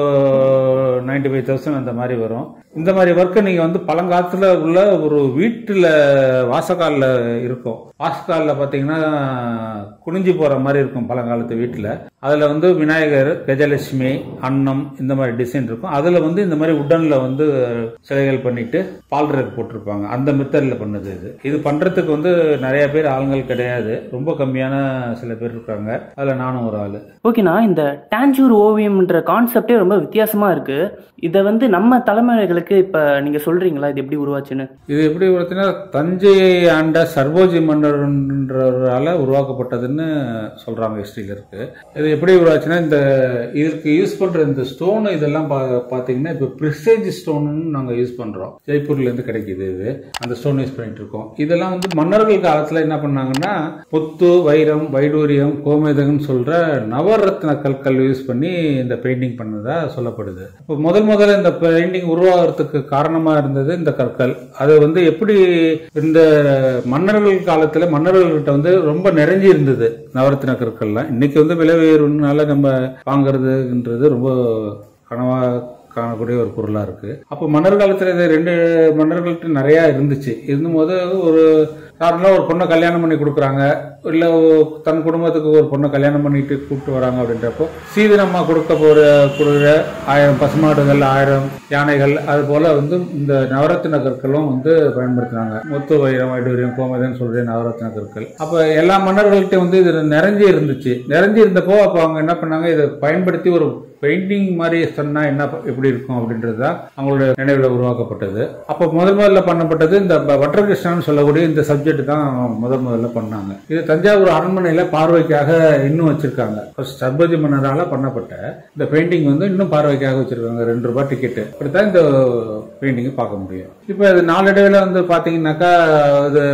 நைன்டி ஃபைவ் தௌசண்ட் அந்த மாதிரி வரும் இந்த மாதிரி ஒர்க்கை நீங்கள் வந்து பழங்காலத்தில் உள்ள ஒரு வீட்டில் வாசக்காலில் இருக்கும் வாசக்காலில் பார்த்தீங்கன்னா குனிஞ்சு போகிற மாதிரி இருக்கும் பழங்காலத்து வீட்டில் அதில் வந்து விநாயகர் கஜலட்சுமி அன்னம் இந்த மாதிரி டிசைன் இருக்கும் அதில் வந்து இந்த மாதிரி உடனில் வந்து சிலைகள் பண்ணிட்டு பால் ரேக் போட்டிருப்பாங்க அந்த மெத்தடில் பண்ணது இது இது பண்ணுறதுக்கு வந்து நிறைய பேர் ஆளுங்கள் கிடையாது ரொம்ப கம்மியான சில பேர் இருக்காங்க அதில் நானும் ஒரு ஆள் ஓகேண்ணா இந்த டான்ஜூர் ஓவியம்ன்ற கான்செப்டே ரொம்ப வித்தியாசமா இருக்கு இதை வந்து நம்ம தலைமுறைகளுக்கு இப்ப நீங்க சொல்றீங்களா இது எப்படி உருவாச்சுன்னு இது எப்படி பார்த்தீங்கன்னா தஞ்சையை ஆண்ட சர்வோஜி மன்னர்ன்றவரால உருவாக்கப்பட்டதுன்னு சொல்றாங்க ஹிஸ்டரியில் இருக்கு இது எப்படி உருவாச்சுன்னா இந்த இதுக்கு யூஸ் பண்ற இந்த ஸ்டோன் இதெல்லாம் பா- பாத்தீங்கன்னா இப்போ பிரிஸ்டேஜ் ஸ்டோன்னு நாங்க யூஸ் பண்றோம் ஜெய்ப்பூர்ல இருந்து கிடைக்குது இது அந்த ஸ்டோன் யூஸ் பண்ணிட்டு இருக்கோம் இதெல்லாம் வந்து மன்னர்கள் காலத்துல என்ன பண்ணாங்கன்னா முத்து வைரம் வைடூரியம் கோமேதகம்னு சொல்ற நவரத்ன கற்கள் யூஸ் பண்ணி இந்த பெயிண்டிங் பண்ணதா சொல்லப்படுது இப்போ முதல் முதல்ல இந்த பெயிண்டிங் உருவாகிறதுக்கு காரணமா இருந்தது இந்த கற்கள் அது வந்து எப்படி இந்த மன்னர்கள் காலத்துல மன்னர்கள்கிட்ட வந்து ரொம்ப நிறைஞ்சி இருந்தது நவரத்ன கற்கள்லாம் இன்னைக்கு வந்து விலை உயர்வுனால நம்ம வாங்குறதுன்றது ரொம்ப கனவா காணக்கூடிய ஒரு பொருளா இருக்கு அப்போ மன்னர் காலத்துல இது ரெண்டு மன்னர்கள்ட்ட நிறைய இருந்துச்சு இருந்தும்போது ஒரு நார்மலாக ஒரு பொண்ணை கல்யாணம் பண்ணி கொடுக்குறாங்க இல்லை தன் குடும்பத்துக்கு ஒரு பொண்ணை கல்யாணம் பண்ணிட்டு கூப்பிட்டு வராங்க அப்படின்றப்போ சீதனமா கொடுக்க போற கொடுக்குற ஆயிரம் பசுமாடுகள் ஆயிரம் யானைகள் அது போல வந்து இந்த நவரத்தின கற்களும் வந்து பயன்படுத்தினாங்க முத்து வைரம் வைடூரியம் கோமதன் சொல்ற நவரத்தின கற்கள் அப்ப எல்லா மன்னர்கள்ட்ட வந்து இது நிறைஞ்சு இருந்துச்சு நிறைஞ்சு இருந்தப்போ அப்போ அவங்க என்ன பண்ணாங்க இதை பயன்படுத்தி ஒரு பெயிண்டிங் மாதிரி சொன்னா என்ன ப- எப்படி இருக்கும் அப்படின்றது தான் அவங்களோட நினைவுல உருவாக்கப்பட்டது அப்போ முதல் முதல்ல பண்ணப்பட்டது இந்த ப- வட்டகிருஷ்ணன் சொல்லக்கூடிய இந்த சப்ஜெக்ட் தான் முதல் முதல்ல பண்ணாங்க இது தஞ்சாவூர் அரண்மனையில பார்வைக்காக இன்னும் வச்சிருக்காங்க First சர்பதி மன்னரால பண்ணப்பட்ட இந்த பெயிண்டிங் வந்து இன்னும் பார்வைக்காக வச்சிருக்காங்க ரெண்டு ரூபாய் டிக்கெட்டு இப்படித்தான் இந்த பெயிண்டிங் பார்க்க முடியும் இப்போ இது நாளடைவில் வந்து பாத்தீங்கன்னாக்கா இது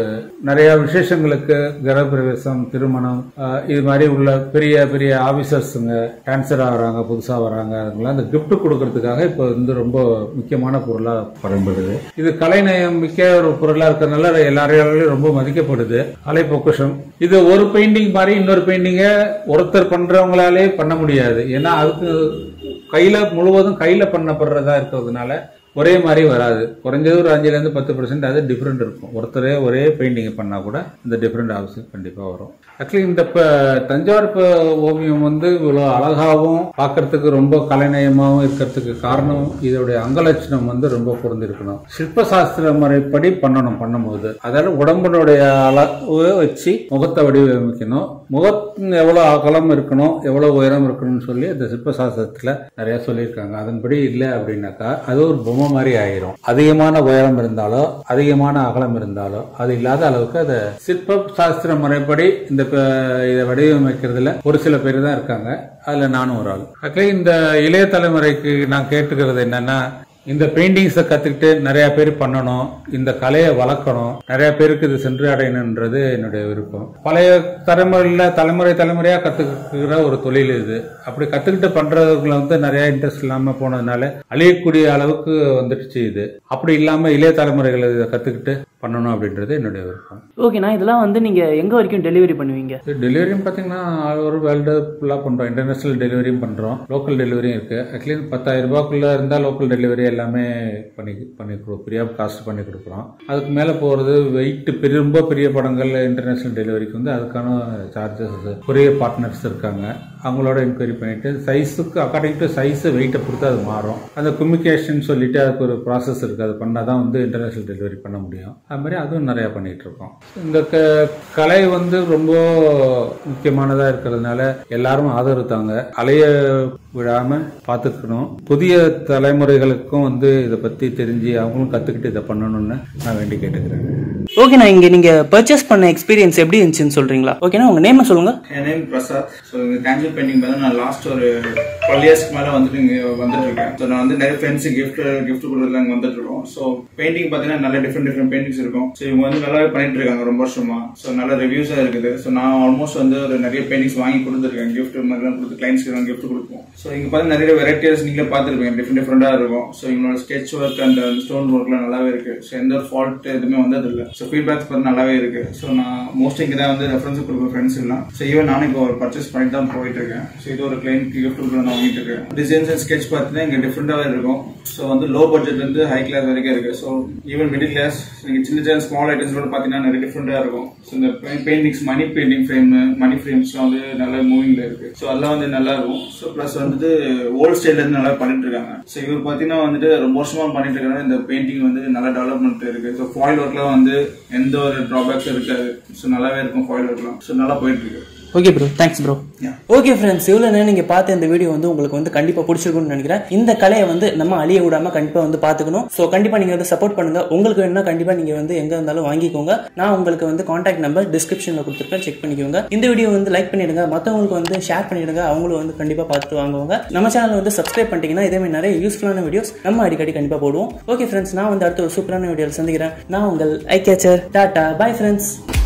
நிறைய விசேஷங்களுக்கு கிரகப்பிரவேசம் திருமணம் ஆஹ், இது மாதிரி உள்ள பெரிய பெரிய ஆபீசர்ஸுங்க டான்சர் ஆகிறாங்க புதுசா வராங்க அதுங்களாம் இந்த gift கொடுக்கறதுக்காக இப்போ வந்து ரொம்ப முக்கியமான பொருளா பயன்படுது இது கலைநயம் மிக்க ஒரு பொருளா இருக்கிறதுனால அது எல்லாரையாலையும் ரொம்ப மதிக்கப்படுது கலை பொக்குஷம் இது ஒரு பெயிண்டிங் மாதிரி இன்னொரு பெயிண்டிங்கை ஒருத்தர் பண்றவங்களாலே பண்ண முடியாது ஏன்னா அதுக்கு கையில முழுவதும் கையில பண்ணப்படுறதா இருக்கிறதுனால ஒரே மாதிரி வராது குறைஞ்சது ஒரு அஞ்சுல இருந்து பத்து பர்சன்ட் அது டிஃப்ரெண்ட் இருக்கும் ஒருத்தரே ஒரே பெயிண்டிங் பண்ணா கூட இந்த டிஃப்ரெண்ட் ஹவுஸ் கண்டிப்பா வரும் ஆக்சுவலி இந்த இப்ப தஞ்சாவூர் இப்ப ஓவியம் வந்து இவ்வளவு அழகாவும் பார்க்கறதுக்கு ரொம்ப கலைநயமாவும் இருக்கிறதுக்கு காரணம் இதோடைய அங்கலட்சணம் வந்து ரொம்ப பொருந்திருக்கணும் சிற்ப சாஸ்திர முறைப்படி பண்ணணும் பண்ணும்போது அதாவது உடம்புடைய அளவு வச்சு முகத்தை வடிவமைக்கணும் முகத்தின் எவ்வளவு அகலம் இருக்கணும் எவ்வளவு உயரம் இருக்கணும்னு சொல்லி அந்த சிற்ப சாஸ்திரத்துல நிறைய சொல்லியிருக்காங்க அதன்படி இல்லை அப்படின்னாக்கா அது ஒரு பொம்மை மாதிரி ஆயிரும் அதிகமான உயரம் இருந்தாலோ அதிகமான அகலம் இருந்தாலோ அது இல்லாத அளவுக்கு அதை சிற்ப சாஸ்திர முறைப்படி இந்த ப- இதை வடிவமைக்கிறதுல ஒரு சில பேர் தான் இருக்காங்க அதுல நானும் ஒரு ஆள் ஆக்சுவலி இந்த இளைய தலைமுறைக்கு நான் கேட்டுக்கிறது என்னன்னா இந்த பெயிண்டிங்ஸை கத்துக்கிட்டு நிறைய பேர் பண்ணணும் இந்த கலையை வளர்க்கணும் நிறைய பேருக்கு இது சென்று அடையணுன்றது என்னுடைய விருப்பம் பழைய தலைமுறையில தலைமுறை தலைமுறையா கத்துக்கிற ஒரு தொழில் இது அப்படி கத்துக்கிட்டு பண்றதுக்குள்ள வந்து நிறைய இன்ட்ரெஸ்ட் இல்லாம போனதுனால அழியக்கூடிய அளவுக்கு வந்துடுச்சு இது அப்படி இல்லாம இளைய தலைமுறைகள் இதை கத்துக்கிட்டு பண்ணணும் அப்படின்றது என்னுடைய விருப்பம் ஓகேண்ணா இதெல்லாம் வந்து நீங்க எங்க வரைக்கும் டெலிவரி பண்ணுவீங்க டெலிவரியும் பார்த்தீங்கன்னா ஆல் ஓவர் வேர்ல்டு ஃபுல்லாக பண்ணுறோம் இன்டர்நேஷனல் டெலிவரியும் பண்ணுறோம் லோக்கல் டெலிவரியும் இருக்குது ஆக்சுவலி பத்தாயிரம் ரூபாய்க்குள்ளே இருந்தால் லோக்கல் டெலிவரி எல்லாமே பண்ணி பண்ணி கொடு ஃப்ரீயாக காஸ்ட் பண்ணி கொடுக்குறோம் அதுக்கு மேலே போகிறது வெயிட் பெரிய ரொம்ப பெரிய படங்கள் இன்டர்நேஷனல் டெலிவரிக்கு வந்து அதுக்கான சார்ஜஸ் கொரியர் பார்ட்னர்ஸ் இருக்காங்க அவங்களோட என்கொயரி பண்ணிட்டு சைஸுக்கு அக்கார்டிங் டு சைஸ் வெயிட்டை பொறுத்து அது மாறும் அந்த குமிகேஷன் சொல்லிட்டு அதுக்கு ஒரு ப்ராசஸ் இருக்குது அது பண்ணால் தான் வந்து இன்டர்நேஷனல் டெலிவரி பண்ண முடியும் அது மாதிரி அதுவும் நிறையா பண்ணிட்டு இருக்கோம் இந்த க கலை வந்து ரொம்ப முக்கியமானதாக இருக்கிறதுனால எல்லாரும் ஆதரவு தாங்க அலைய விடாம பார்த்துக்கணும் புதிய தலைமுறைகளுக்கும் வந்து இதை பற்றி தெரிஞ்சு அவங்களும் கற்றுக்கிட்டு இதை பண்ணணும்னு நான் வேண்டி கேட்டுக்கிறேன் ஓகேண்ணா இங்க நீங்க பர்ச்சேஸ் பண்ண எக்ஸ்பீரியன்ஸ் எப்படி இருந்துச்சுன்னு சொல்றீங்களா ஓகேண்ணா உங்க நேம் சொல்லுங்க என் நேம் பிரசாத் ஸோ இந்த கேஞ்சல் பெயிண்டிங் வந்து நான் லாஸ்ட் ஒரு டுவெல் இயர்ஸ்க்கு மேலே வந்துட்டு இங்கே வந்துட்டு இருக்கேன் ஸோ நான் வந்து நிறைய ஃப்ரெண்ட்ஸ் கிஃப்ட் கிஃப்ட் கொடுக்குறதுல அங்கே வந்துட்டு இருக்கோம் ஸோ பெயிண்டிங் பார்த்தீங்கன்னா நல்ல டிஃப்ரெண்ட் டிஃப்ரெண்ட் பெயிண்டிங்ஸ் இருக்கும் ஸோ இவங்க வந்து நல்லாவே பண்ணிட்டு இருக்காங்க ரொம்ப வருஷமா ஸோ நல்ல ரிவ்யூஸாக இருக்குது ஸோ நான் ஆல்மோஸ்ட் வந்து ஒரு நிறைய பெயிண்டிங்ஸ் வாங்கி கொடுத்துருக்கேன் கிஃப்ட் மாதிரிலாம் கொடுத்து கிளைண்ட்ஸ்க்கு கிஃப்ட் கொடுப்போம் ஸோ இங்கே பார்த்தீங்கன்னா நிறைய வெரைட்டிஸ் நீங்களே பார்த்துருப்பீங்க டிஃப்ரெண்ட் டிஃப்ரெண்டாக இருக்கும் ஸோ இவங்களோட ஸ்கெட்ச் ஒர்க் அண்ட் ஸ்டோன் ஒர்க்லாம் நல்லாவே இருக்கு ஸோ எந்த ஒரு ஃபால்ட் எதுவுமே வந்தது இல்லை ஸோ ஃபீட்பேக்ஸ் பார்த்து நல்லாவே இருக்கு ஸோ நான் மோஸ்ட் இங்கே தான் வந்து ரெஃபரன்ஸ் கொடுக்குற ஃப்ரெண்ட்ஸ் எல்லாம் ஸோ ஈவன் நானும் இப்போ ஒரு பர்ச்சேஸ் பண்ணிட்டு தான் போயிட்டு இருக்கேன் ஸோ இது ஒரு கிளைண்ட் கிஃப்ட் கொடுக்குற நான் வாங்கிட்டு இருக்கேன் டிசைன்ஸ் அண்ட் ஸ்கெட்ச் பார்த்தீங்கன்னா இங்கே டிஃப்ரெண்டாகவே இருக்கும் ஸோ வந்து லோ பட்ஜெட்ல இருந்து ஹை கிளாஸ் வரைக்கும் இருக்கு ஸோ ஈவன் மிடில் கிளாஸ் நீங்கள் சின்ன சின்ன ஸ்மால் ஐட்டம்ஸ் கூட பார்த்தீங்கன்னா நிறைய டிஃப்ரெண்டாக இருக்கும் ஸோ இந்த பெயிண்டிங்ஸ் மணி பெயிண்டிங் ஃப்ரேம் மணி ஃப்ரேம்ஸ்லாம் வந்து நல்ல மூவிங்ல இருக்கு ஸோ அதெல்லாம் வந்து நல்லா இருக்கும் ஸோ ப்ளஸ் வந்துட்டு ஓல்ட் ஸ்டைல்ல இருந்து நல்லா பண்ணிட்டு இருக்காங்க ஸோ இவர் பார்த்தீங்கன்னா வந்துட்டு ரொம்ப வருஷமா பண்ணிட்டு இருக்காங்க இந்த பெயிண்டிங் வந்து நல்ல டெவலப்மெண்ட் இருக்கு ஸோ ஃபாயில் ஒர்க்லாம் வந்து எந்த ஒரு டிராபேக்ஸும் இருக்காது ஸோ நல்லாவே இருக்கும் ஃபாயில் ஒர்க்லாம் ஸோ நல்லா போயிட்டு இருக்கு okay bro thanks bro Yeah. Okay friends இவ்வளோ நேரம் நீங்கள் பார்த்த இந்த வீடியோ வந்து உங்களுக்கு வந்து கண்டிப்பாக பிடிச்சிருக்கும்னு நினைக்கிறேன் இந்த கலையை வந்து நம்ம அழிய விடாம கண்டிப்பாக வந்து பார்த்துக்கணும் ஸோ கண்டிப்பாக நீங்கள் வந்து சப்போர்ட் பண்ணுங்க உங்களுக்கு வேணும்னா கண்டிப்பாக நீங்கள் வந்து எங்கே இருந்தாலும் வாங்கிக்கோங்க நான் உங்களுக்கு வந்து காண்டாக்ட் நம்பர் டிஸ்கிரிப்ஷனில் கொடுத்துருக்கேன் செக் பண்ணிக்கோங்க இந்த வீடியோ வந்து லைக் பண்ணிடுங்க மற்றவங்களுக்கு வந்து ஷேர் பண்ணிடுங்க அவங்களும் வந்து கண்டிப்பாக பார்த்துட்டு வாங்குவாங்க நம்ம சேனல் வந்து சப்ஸ்கிரைப் பண்ணிட்டீங்கன்னா இதே மாதிரி நிறைய யூஸ்ஃபுல்லான வீடியோஸ் நம்ம அடிக்கடி கண்டிப்பாக போடுவோம் ஓகே ஃப்ரெண்ட்ஸ் நான் வந்து அடுத்த ஒரு சூப்பரான வீடியோவில் சந்திக்கிறேன் நான் உங்கள் ஐ கேச்சர் டாட்டா பை ஃப்ரெண்ட்ஸ்